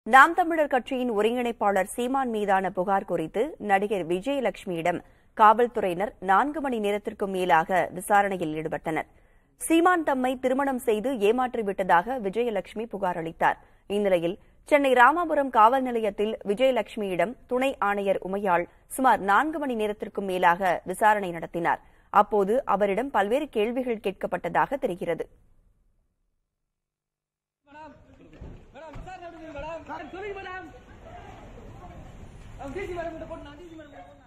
நாம் தமிழர் கட்சியின் ஒருங்கிணைப்பாளர் சீமான் மீதான புகார் குறித்து நடிகர் விஜயலட்சுமியிடம் காவல்துறையினர் நான்கு மணி நேரத்திற்கும் மேலாக விசாரணையில் ஈடுபட்டனர் சீமான் தம்மை திருமணம் செய்து ஏமாற்றிவிட்டதாக விஜயலட்சுமி புகார் அளித்தார் இந்நிலையில் சென்னை ராமாபுரம் காவல் நிலையத்தில் விஜயலட்சுமியிடம் துணை ஆணையர் உமையாள் சுமார் நான்கு மணி நேரத்திற்கும் மேலாக விசாரணை நடத்தினார் அப்போது அவரிடம் பல்வேறு கேள்விகள் கேட்கப்பட்டதாக தெரிகிறது மேடம் மேடம் விசாரணை எப்படி இருக்கு மேடம் மேடம் சொல்லுங்க மேடம் டிசி மேடம் கிட்ட போட்டு நான் டிசி மேடம் கிட்ட போட்டு